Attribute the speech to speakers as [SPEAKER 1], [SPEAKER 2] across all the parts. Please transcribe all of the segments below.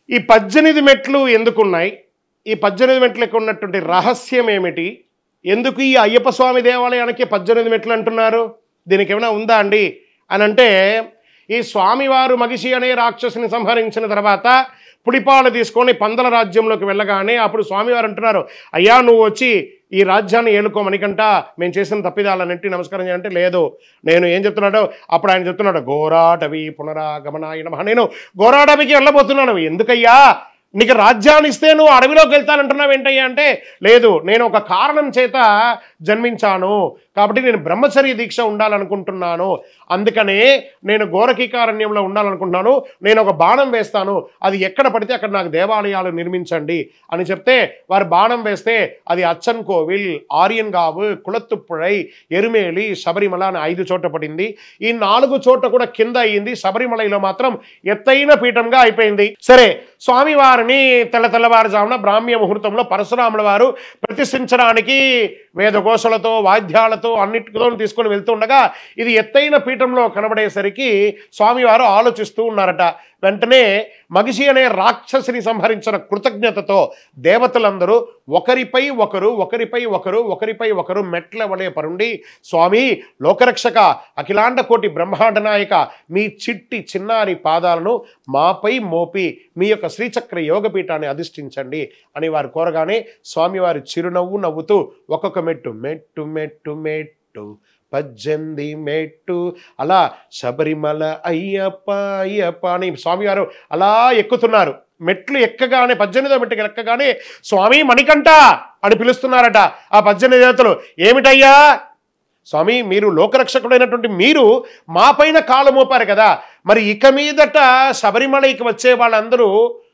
[SPEAKER 1] ఈ పద్దెనిమిది మెట్లు ఎందుకున్నాయి ఈ పద్దెనిమిది మెట్లకు ఉన్నటువంటి రహస్యం ఏమిటి ఎందుకు ఈ అయ్యప్ప స్వామి దేవాలయానికి పద్దెనిమిది మెట్లు అంటున్నారు దీనికి ఏమైనా ఉందా అండి అని అంటే ఈ స్వామివారు మగిషి అనే రాక్షసుని సంహరించిన తర్వాత పుడిపాలు తీసుకొని పందల రాజ్యంలోకి వెళ్ళగానే అప్పుడు స్వామివారు అంటున్నారు అయ్యా నువ్వు వచ్చి ఈ రాజ్యాన్ని ఏలుకో మనకంట మేము చేసిన తప్పిదాలన్నింటి నమస్కారం చేయాలంటే లేదు నేను ఏం చెప్తున్నాడో అప్పుడు ఆయన చెప్తున్నాడు గోరాటవి పునరాగమనాయ నమః నేను గోరాటవికి వెళ్ళబోతున్నాను ఎందుకయ్యా నీకు రాజ్యాన్ని ఇస్తే నువ్వు అడవిలోకి వెళ్తానంటున్నావు ఏంటయ్యా అంటే లేదు నేను ఒక కారణం చేత జన్మించాను కాబట్టి నేను బ్రహ్మచర్య దీక్ష ఉండాలనుకుంటున్నాను అందుకనే నేను గోరకీకారణ్యంలో ఉండాలనుకుంటున్నాను నేను ఒక బాణం వేస్తాను అది ఎక్కడ పడితే అక్కడ నాకు దేవాలయాలు నిర్మించండి అని చెప్తే వారు బాణం వేస్తే అది అచ్చన్ కోవిల్ ఆర్యన్గావు కుళత్తుప్పుడై ఎరుమేలి శబరిమల అని ఐదు చోట్ల పడింది ఈ నాలుగు చోట్ల కూడా కింద అయ్యింది శబరిమలలో మాత్రం ఎత్తైన పీఠంగా అయిపోయింది సరే స్వామివారిని తెల్ల తెల్లవారుజామున బ్రాహ్మ్య ముహూర్తంలో పరశురాముల వారు ప్రతిష్ఠించడానికి వేదఘోషలతో వాద్యాలతో అన్నిటితో తీసుకొని వెళ్తుండగా ఇది ఎత్తైన పీఠంలో కనబడేసరికి స్వామివారు ఆలోచిస్తూ ఉన్నారట వెంటనే మగిషి అనే రాక్షసిని సంహరించిన కృతజ్ఞతతో దేవతలందరూ ఒకరిపై ఒకరు ఒకరిపై ఒకరు ఒకరిపై ఒకరు మెట్ల వలె పరుండి స్వామి లోకరక్షక అఖిలాండ కోటి బ్రహ్మాండ నాయక మీ చిట్టి చిన్నారి పాదాలను మాపై మోపి మీ యొక్క శ్రీచక్ర యోగపీఠాన్ని అధిష్ఠించండి అని వారు కోరగానే స్వామివారి చిరునవ్వు నవ్వుతూ ఒక్కొక్క మెట్టు మెట్టు మెట్టు మెట్టు పద్దెనిమిది మెట్టు అలా శబరిమల అయ్యప్ప అయ్యప్ప అని స్వామివారు అలా ఎక్కుతున్నారు మెట్లు ఎక్కగానే పద్దెనిమిదో మెట్టుకి ఎక్కగానే స్వామి మణికంఠ అని పిలుస్తున్నారట ఆ పద్దెనిమిది దేవతలు ఏమిటయ్యా స్వామి మీరు లోకరక్షకుడైనటువంటి మీరు మా పైన కాలు మోపారు కదా మరి ఇక మీదట శబరిమలకి వచ్చే వాళ్ళందరూ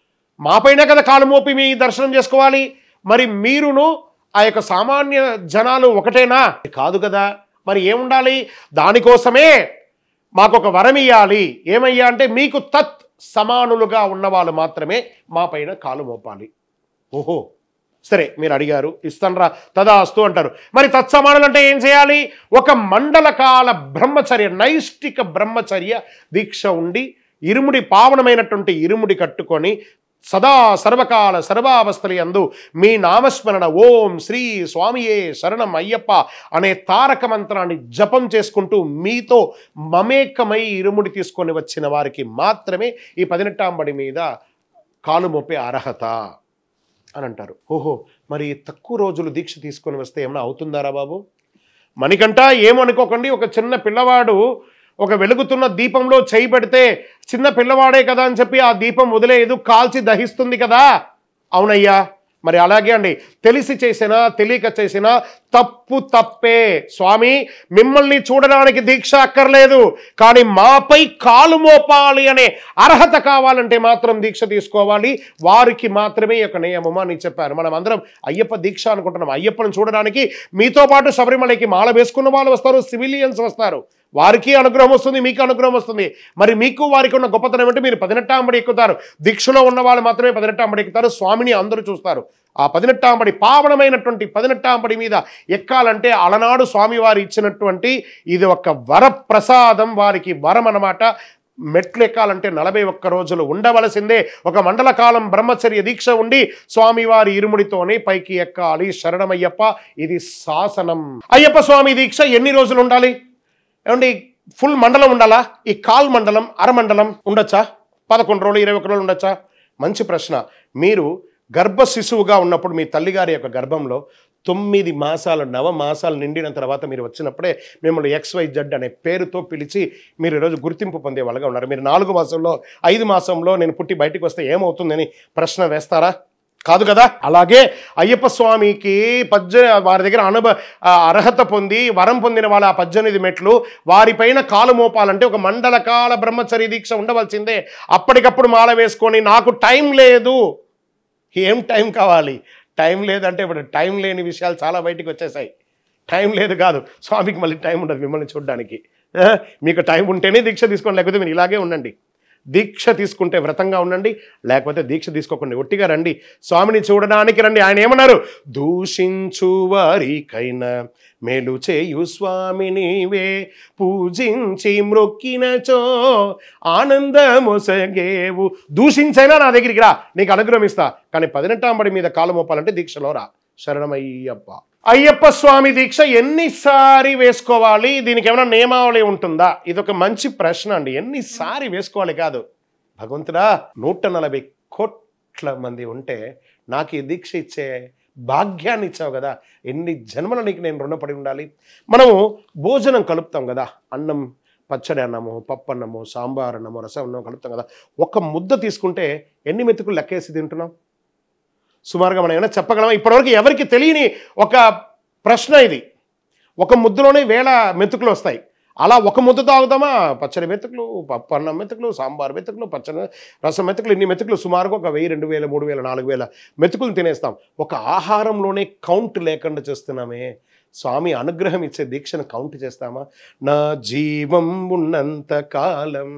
[SPEAKER 1] మా పైన కదా కాలు మోపి మీ దర్శనం చేసుకోవాలి మరి మీరును ఆ యొక్క సామాన్య జనాలు ఒకటేనా కాదు కదా మరి ఏముండాలి దానికోసమే మాకు ఒక వరం ఇయ్యాలి ఏమయ్యా అంటే మీకు తత్ సమానులుగా ఉన్నవాళ్ళు మాత్రమే మా పైన కాలు మోపాలి ఓహో సరే మీరు అడిగారు ఇస్తానరా తదాస్తు అంటారు మరి తత్సమానులు అంటే ఏం చేయాలి ఒక మండల కాల బ్రహ్మచర్య నైష్టిక బ్రహ్మచర్య దీక్ష ఉండి ఇరుముడి పావనమైనటువంటి ఇరుముడి కట్టుకొని సదా సర్వకాల సర్వావస్థల యందు మీ నామస్మరణ ఓం శ్రీ స్వామియే శరణం అయ్యప్ప అనే తారక మంత్రాన్ని జపం చేసుకుంటూ మీతో మమేకమై ఇరుముడి తీసుకొని వచ్చిన వారికి మాత్రమే ఈ పదినెట్టాంబడి మీద కాలు మోపే అర్హత అని అంటారు ఓహో మరి తక్కువ రోజులు దీక్ష తీసుకొని వస్తే ఏమైనా అవుతుందారా బాబు మనకంట ఏమనుకోకండి ఒక చిన్న పిల్లవాడు ఒక వెలుగుతున్న దీపంలో చేయి పెడితే చిన్న పిల్లవాడే కదా అని చెప్పి ఆ దీపం వదిలేదు కాల్చి దహిస్తుంది కదా అవునయ్యా మరి అలాగే అండి తెలిసి చేసినా తెలియక చేసినా తప్పు తప్పే స్వామి మిమ్మల్ని చూడడానికి దీక్ష అక్కర్లేదు కానీ మాపై కాలు మోపాలి అనే అర్హత కావాలంటే మాత్రం దీక్ష తీసుకోవాలి వారికి మాత్రమే ఈ యొక్క నియమం అని చెప్పారు మనం అందరం అయ్యప్ప దీక్ష అనుకుంటున్నాం అయ్యప్పను చూడడానికి మీతో పాటు శబరిమలకి మాల వేసుకున్న వాళ్ళు వస్తారు సివిలియన్స్ వస్తారు వారికి అనుగ్రహం వస్తుంది మీకు అనుగ్రహం వస్తుంది మరి మీకు వారికి ఉన్న గొప్పతనం ఏంటంటే మీరు పదినెట్టాంబడి ఎక్కుతారు దీక్షలో ఉన్న వాళ్ళు మాత్రమే పదినెట్టాంబడి ఎక్కుతారు స్వామిని అందరూ చూస్తారు ఆ పదినెట్టాంబడి పావనమైనటువంటి పదినెట్టాంబడి మీద ఎక్కాలంటే అలనాడు స్వామివారు ఇచ్చినటువంటి ఇది ఒక వరప్రసాదం వారికి వరం అన్నమాట మెట్లు ఎక్కాలంటే నలభై ఒక్క రోజులు ఉండవలసిందే ఒక మండల కాలం బ్రహ్మచర్య దీక్ష ఉండి స్వామివారి ఇరుముడితోనే పైకి ఎక్కాలి శరణమయ్యప్ప ఇది శాసనం అయ్యప్ప స్వామి దీక్ష ఎన్ని రోజులు ఉండాలి ఏమండి ఫుల్ మండలం ఉండాలా ఈ కాల్ మండలం అరమండలం ఉండొచ్చా పదకొండు రోజులు ఇరవై ఒక్క రోజులు ఉండొచ్చా మంచి ప్రశ్న మీరు గర్భ శిశువుగా ఉన్నప్పుడు మీ తల్లిగారి యొక్క గర్భంలో తొమ్మిది మాసాలు నవ మాసాలు నిండిన తర్వాత మీరు వచ్చినప్పుడే మిమ్మల్ని ఎక్స్వై జడ్ అనే పేరుతో పిలిచి మీరు ఈరోజు గుర్తింపు పొందే వాళ్ళగా ఉన్నారు మీరు నాలుగు మాసంలో ఐదు మాసంలో నేను పుట్టి బయటికి వస్తే ఏమవుతుందని ప్రశ్న వేస్తారా కాదు కదా అలాగే అయ్యప్ప స్వామికి పజ్జ వారి దగ్గర అనుభ ఆ అర్హత పొంది వరం పొందిన వాళ్ళ ఆ పద్దెనిమిది మెట్లు వారిపైన కాలు మోపాలంటే ఒక మండల కాల బ్రహ్మచర్య దీక్ష ఉండవలసిందే అప్పటికప్పుడు మాల వేసుకొని నాకు టైం లేదు ఏం టైం కావాలి టైం లేదంటే ఇప్పుడు టైం లేని విషయాలు చాలా బయటికి వచ్చేసాయి టైం లేదు కాదు స్వామికి మళ్ళీ టైం ఉండదు మిమ్మల్ని చూడడానికి ఆ, మీకు టైం ఉంటేనే దీక్ష తీసుకోండి లేకపోతే మీరు ఇలాగే ఉండండి దీక్ష తీసుకుంటే వ్రతంగా ఉండండి లేకపోతే దీక్ష తీసుకోకుండా ఒట్టిగా రండి స్వామిని చూడడానికి రండి ఆయన ఏమన్నారు దూషించు వారికైనా మేలు చేయు స్వామి నీవే పూజించి మ్రొక్కినచో ఆనందమొసగేవు దూషించైనా నా దగ్గరికి రా నీకు అనుగ్రహం ఇస్తా కానీ పదినెట్టాంబడి మీద కాలు మోపాలంటే దీక్షలో రా శరణమయ్యప్ప అయ్యప్ప స్వామి దీక్ష ఎన్నిసారి వేసుకోవాలి దీనికి ఏమైనా నియమావళి ఉంటుందా ఇది ఒక మంచి ప్రశ్న అండి ఎన్నిసారి వేసుకోవాలి కాదు భగవంతుడా నూట నలభై కోట్ల మంది ఉంటే నాకు ఈ దీక్ష ఇచ్చే భాగ్యాన్ని ఇచ్చావు కదా ఎన్ని జన్మల నీకు నేను రుణపడి ఉండాలి మనము భోజనం కలుపుతాం కదా అన్నం పచ్చడి అన్నము పప్పు అన్నము సాంబార్ అన్నము రసం అన్నము కలుపుతాం కదా ఒక ముద్ద తీసుకుంటే ఎన్ని మెతుకులు లెక్కేసి తింటున్నాం సుమారుగా మనం ఏమైనా చెప్పగలమా ఇప్పటివరకు ఎవరికి తెలియని ఒక ప్రశ్న ఇది ఒక ముద్దలోనే వేల మెతుకులు వస్తాయి అలా ఒక ముద్ద తాగుతామా పచ్చడి మెతుకులు పప్పు అన్నం మెతుకులు సాంబార్ మెతుకులు పచ్చడి రసం మెతుకులు ఇన్ని మెతుకులు సుమారుగా ఒక వెయ్యి రెండు వేల మూడు వేల నాలుగు వేల మెతుకులు తినేస్తాం ఒక ఆహారంలోనే కౌంట్ లేకుండా చేస్తున్నామే స్వామి అనుగ్రహం ఇచ్చే దీక్షను కౌంట్ చేస్తామా నా జీవం ఉన్నంత కాలం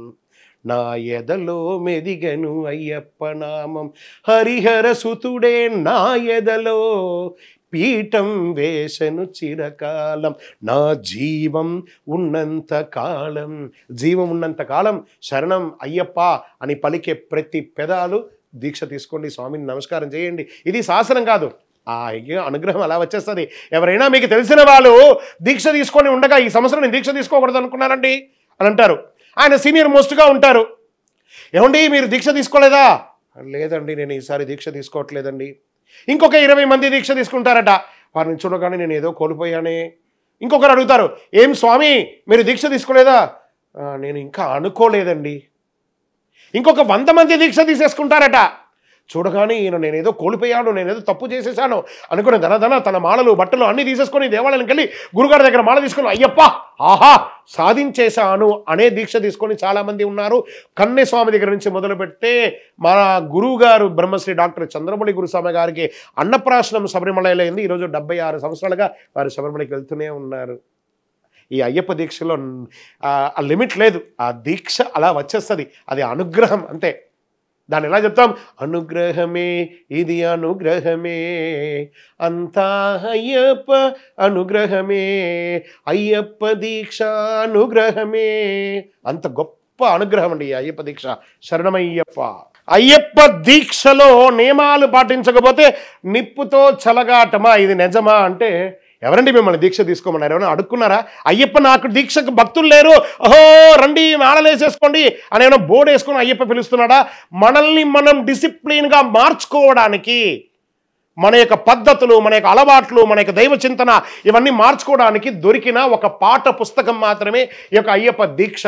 [SPEAKER 1] నా ఎదలో మెదిగను అయ్యప్ప నామం హరిహర సుతుడే నా ఎదలో పీఠం వేసను చిరకాలం నా జీవం ఉన్నంత కాలం జీవం ఉన్నంత కాలం శరణం అయ్యప్ప అని పలికే ప్రతి పెదాలు దీక్ష తీసుకోండి స్వామిని నమస్కారం చేయండి ఇది శాసనం కాదు ఆ అయ్య అనుగ్రహం అలా వచ్చేస్తుంది ఎవరైనా మీకు తెలిసిన వాళ్ళు దీక్ష తీసుకొని ఉండగా ఈ సంవత్సరం నేను దీక్ష తీసుకోకూడదు అనుకున్నారండి అని అంటారు ఆయన సీనియర్ మోస్ట్గా ఉంటారు ఏమండి మీరు దీక్ష తీసుకోలేదా లేదండి నేను ఈసారి దీక్ష తీసుకోవట్లేదండి ఇంకొక ఇరవై మంది దీక్ష తీసుకుంటారట వారిని చూడగానే నేను ఏదో కోల్పోయానే ఇంకొకరు అడుగుతారు ఏం స్వామి మీరు దీక్ష తీసుకోలేదా "ఆ, నేను ఇంకా అనుకోలేదండి ఇంకొక వంద మంది దీక్ష తీసేసుకుంటారట చూడగానే ఈయన నేనేదో కోల్పోయాను నేనేదో తప్పు చేసేసాను అనుకుని ధన ధన తన మాలలు బట్టలు అన్నీ తీసేసుకొని దేవాలయానికి వెళ్ళి గురుగారి దగ్గర మాల తీసుకొని అయ్యప్ప ఆహా సాధించేశాను అనే దీక్ష తీసుకొని చాలామంది ఉన్నారు కన్నె స్వామి దగ్గర నుంచి మొదలు పెడితే మన గురువు గారు బ్రహ్మశ్రీ డాక్టర్ చంద్రమౌళి గురుస్వామి గారికి అన్నప్రాశనం శబరిమలలో అయింది ఈరోజు డెబ్బై ఆరు సంవత్సరాలుగా వారు శబరిమలకి వెళ్తూనే ఉన్నారు ఈ అయ్యప్ప దీక్షలో ఆ ఆ లిమిట్ లేదు ఆ దీక్ష అలా వచ్చేస్తుంది అది అనుగ్రహం అంతే దాన్ని ఎలా చెప్తాం అనుగ్రహమే ఇది అనుగ్రహమే అంతా అయ్యప్ప అనుగ్రహమే అయ్యప్ప దీక్ష అనుగ్రహమే అంత గొప్ప అనుగ్రహం అండి ఈ అయ్యప్ప దీక్ష శరణమయ్యప్ప అయ్యప్ప దీక్షలో నియమాలు పాటించకపోతే నిప్పుతో చలగాటమా ఇది నిజమా అంటే ఎవరండి మిమ్మల్ని దీక్ష తీసుకోమన్నారు ఎవరైనా అడుక్కున్నారా అయ్యప్ప నాకు దీక్షకు భక్తులు లేరు ఓహో రండి మాలలేసేసుకోండి అని ఏమైనా బోర్డు వేసుకొని అయ్యప్ప పిలుస్తున్నాడా మనల్ని మనం డిసిప్లిన్గా మార్చుకోవడానికి మన యొక్క పద్ధతులు మన యొక్క అలవాట్లు మన యొక్క దైవ చింతన ఇవన్నీ మార్చుకోవడానికి దొరికిన ఒక పాఠ పుస్తకం మాత్రమే ఈ యొక్క అయ్యప్ప దీక్ష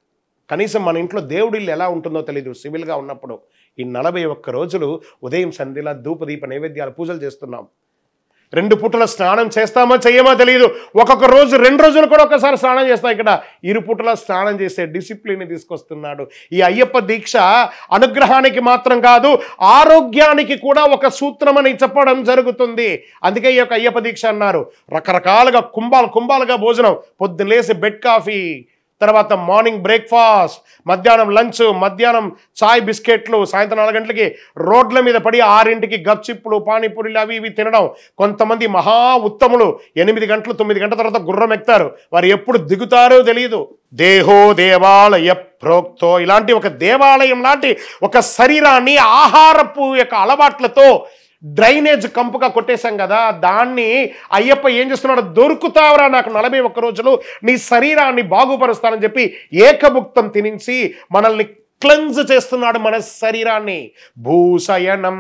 [SPEAKER 1] కనీసం మన ఇంట్లో దేవుడిల్లు ఎలా ఉంటుందో తెలియదు సివిల్గా ఉన్నప్పుడు ఈ నలభై ఒక్క రోజులు ఉదయం సంధ్యల ధూపదీప నైవేద్యాలు పూజలు చేస్తున్నాం రెండు పూటల స్నానం చేస్తామో చెయ్యమో తెలియదు ఒక్కొక్క రోజు రెండు రోజులు కూడా ఒకసారి స్నానం చేస్తాం ఇక్కడ ఇరు పూటల స్నానం చేసే డిసిప్లిన్ తీసుకొస్తున్నాడు ఈ అయ్యప్ప దీక్ష అనుగ్రహానికి మాత్రం కాదు ఆరోగ్యానికి కూడా ఒక సూత్రం అని చెప్పడం జరుగుతుంది అందుకే ఈ యొక్క అయ్యప్ప దీక్ష అన్నారు రకరకాలుగా కుంభాలు కుంభాలుగా భోజనం పొద్దున్న లేసి బెడ్ కాఫీ తర్వాత మార్నింగ్ బ్రేక్ఫాస్ట్ మధ్యాహ్నం లంచ్ మధ్యాహ్నం చాయ్ బిస్కెట్లు సాయంత్రం నాలుగు గంటలకి రోడ్ల మీద పడి ఆరింటికి గప్చిప్పులు పానీపూరీలు అవి ఇవి తినడం కొంతమంది మహా ఉత్తములు ఎనిమిది గంటలు తొమ్మిది గంటల తర్వాత గుర్రం ఎక్కుతారు వారు ఎప్పుడు దిగుతారో తెలియదు దేహో దేవాలయ ప్రోక్తో ఇలాంటి ఒక దేవాలయం లాంటి ఒక శరీరాన్ని ఆహారపు యొక్క అలవాట్లతో డ్రైనేజ్ కంపుగా కొట్టేశాం కదా దాన్ని అయ్యప్ప ఏం చేస్తున్నాడు దొరుకుతావరా నాకు నలభై ఒక్క రోజులు నీ శరీరాన్ని బాగుపరుస్తానని చెప్పి ఏకభుక్తం తినించి మనల్ని క్లెన్స్ చేస్తున్నాడు మన శరీరాన్ని భూశయనం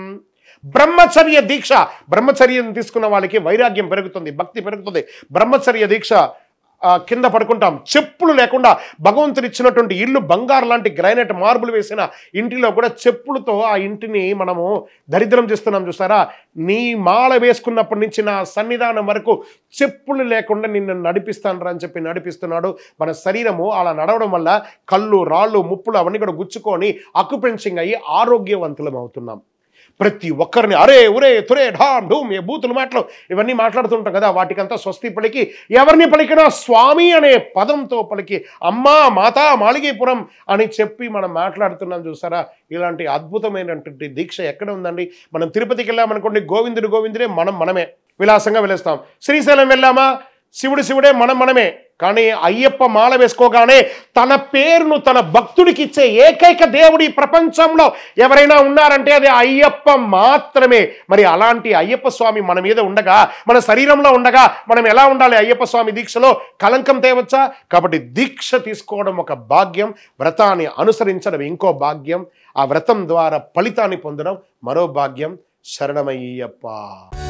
[SPEAKER 1] బ్రహ్మచర్య దీక్ష బ్రహ్మచర్యం తీసుకున్న వాళ్ళకి వైరాగ్యం పెరుగుతుంది భక్తి పెరుగుతుంది బ్రహ్మచర్య దీక్ష ఆ, కింద పడుకుంటాం చెప్పులు లేకుండా భగవంతుడు ఇచ్చినటువంటి ఇల్లు బంగారు లాంటి గ్రైనైట్ మార్బుల్ వేసిన ఇంటిలో కూడా చెప్పులతో ఆ ఇంటిని మనము దరిద్రం చేస్తున్నాం చూసారా నీ మాల వేసుకున్నప్పటి నుంచి నా సన్నిధానం వరకు చెప్పులు లేకుండా నిన్ను నడిపిస్తాను అని చెప్పి నడిపిస్తున్నాడు మన శరీరము అలా నడవడం వల్ల కళ్ళు రాళ్ళు ముప్పులు అవన్నీ కూడా గుచ్చుకొని అక్యుపెన్సింగ్ అయ్యి ఆరోగ్యవంతులం అవుతున్నాం ప్రతి ఒక్కరిని అరే ఉరే తురే ఢామ్ ఢూమ్ ఏ బూతులు మాటలు ఇవన్నీ మాట్లాడుతుంటాం కదా వాటికంతా స్వస్తి పలికి ఎవరిని పలికినా స్వామి అనే పదంతో పలికి అమ్మా మాతా మాళిగీపురం అని చెప్పి మనం మాట్లాడుతున్నాం చూసారా ఇలాంటి అద్భుతమైనటువంటి దీక్ష ఎక్కడ ఉందండి మనం తిరుపతికి వెళ్ళామనుకోండి గోవిందుడు గోవిందుడే మనం మనమే విలాసంగా వెళ్ళేస్తాం శ్రీశైలం వెళ్ళామా శివుడు శివుడే మనం మనమే కానీ అయ్యప్ప మాల వేసుకోగానే తన పేరును తన భక్తుడికి ఇచ్చే ఏకైక దేవుడు ఈ ప్రపంచంలో ఎవరైనా ఉన్నారంటే అది అయ్యప్ప మాత్రమే మరి అలాంటి అయ్యప్ప స్వామి మన మీద ఉండగా మన శరీరంలో ఉండగా మనం ఎలా ఉండాలి అయ్యప్ప స్వామి దీక్షలో కలంకం తేవచ్చా కాబట్టి దీక్ష తీసుకోవడం ఒక భాగ్యం వ్రతాన్ని అనుసరించడం ఇంకో భాగ్యం ఆ వ్రతం ద్వారా ఫలితాన్ని పొందడం మరో భాగ్యం శరణమయ్యప్ప